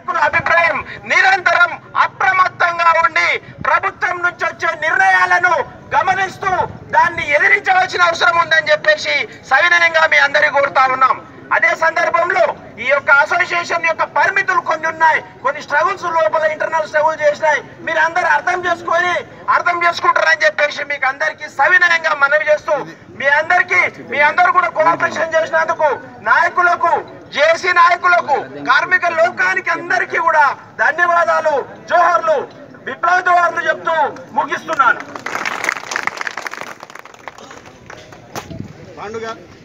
నాయకుల అభిప్రాయం నిరంతరం అప్రమత్తంగా ఉండి ప్రభుత్వం నుంచి వచ్చే నిర్ణయాలను గమనిస్తూ దాన్ని ఎదిరించవలసిన అవసరం ఉందని చెప్పేసి సవినయంగా మీ అందరికీ కోరుతా ఉన్నాం అదే సందర్భంలో ఈ యొక్క అసోసియేషన్ యొక్క పరిమితులు కొన్ని ఉన్నాయి కొన్ని స్ట్రగుల్స్ లోపల ఇంటర్నల్ స్ట్రగుల్ చేసినాయి మీరు అందరు అర్థం చేసుకొని అర్థం చేసుకుంటారని చెప్పేసి మీకు అందరికీ సవినయంగా మనవి చేస్తూ మీ అందరికీ మీ అందరూ కూడా కోఆపరేషన్ చేసినందుకు నాయకులకు జేసీ నాయకులకు కార్మిక లోకానికి అందరికీ కూడా ధన్యవాదాలు జోహర్లు విప్లవ జోహర్లు చెప్తూ ముగిస్తున్నాను పాండు గారు